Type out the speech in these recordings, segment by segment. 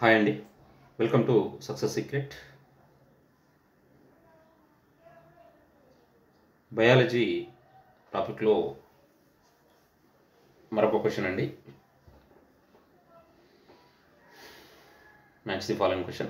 hi అండి welcome to success secret biology టాపిక్లో మరొక క్వశ్చన్ అండి మ్యాచ్ ది ఫాలోయింగ్ క్వశ్చన్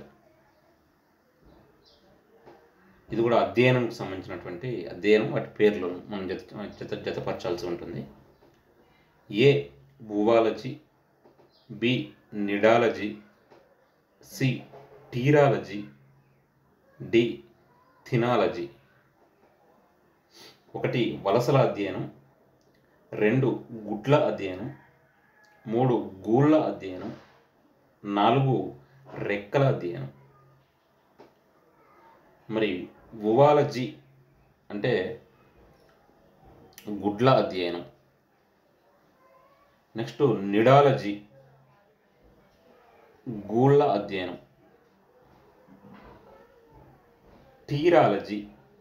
ఇది కూడా అధ్యయనంకి సంబంధించినటువంటి అధ్యయనం వాటి పేర్లను మనం జత జత జతపరచాల్సి ఉంటుంది ఏ భూవాలజీ బి నిడాలజీ సి టీరాలజీ డి థినాలజీ ఒకటి వలసల అధ్యయనం రెండు గుడ్ల అధ్యయనం మూడు గూళ్ళ అధ్యయనం నాలుగు రెక్కల అధ్యయనం మరి ఉవాలజీ అంటే గుడ్ల అధ్యయనం నెక్స్ట్ నిడాలజీ గూళ్ళ అధ్యయనం టీరాలజీ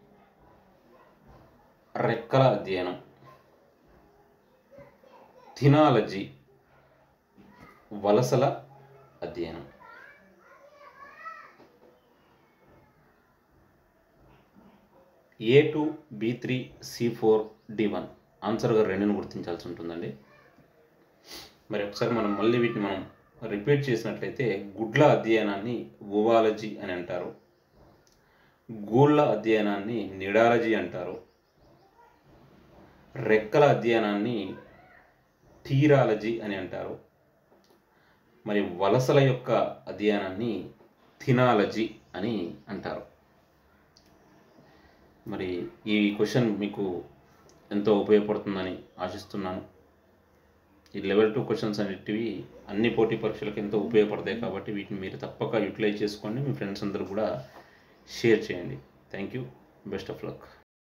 రెక్కల అధ్యయనం థినాలజీ వలసల అధ్యయనం A two B three C four D one ఆన్సర్గా రెండును గుర్తించాల్సి ఉంటుందండి మరి ఒకసారి మనం మళ్ళీ వీటిని మనం రిపీట్ చేసినట్లయితే గుడ్ల అధ్యయనాన్ని ఓవాలజీ అని అంటారు గూళ్ళ అధ్యయనాన్ని నిడాలజీ అంటారు రెక్కల అధ్యయనాన్ని టీరాలజీ అని అంటారు మరి వలసల యొక్క అధ్యయనాన్ని థినాలజీ అని అంటారు మరి ఈ క్వశ్చన్ మీకు ఎంతో ఉపయోగపడుతుందని ఆశిస్తున్నాను ఈ లెవెల్ టూ క్వశ్చన్స్ అనేటివి అన్ని పోటీ పరీక్షలకు ఎంతో ఉపయోగపడతాయి కాబట్టి వీటిని మీరు తప్పక యూటిలైజ్ చేసుకోండి మీ ఫ్రెండ్స్ అందరూ కూడా షేర్ చేయండి thank you best of luck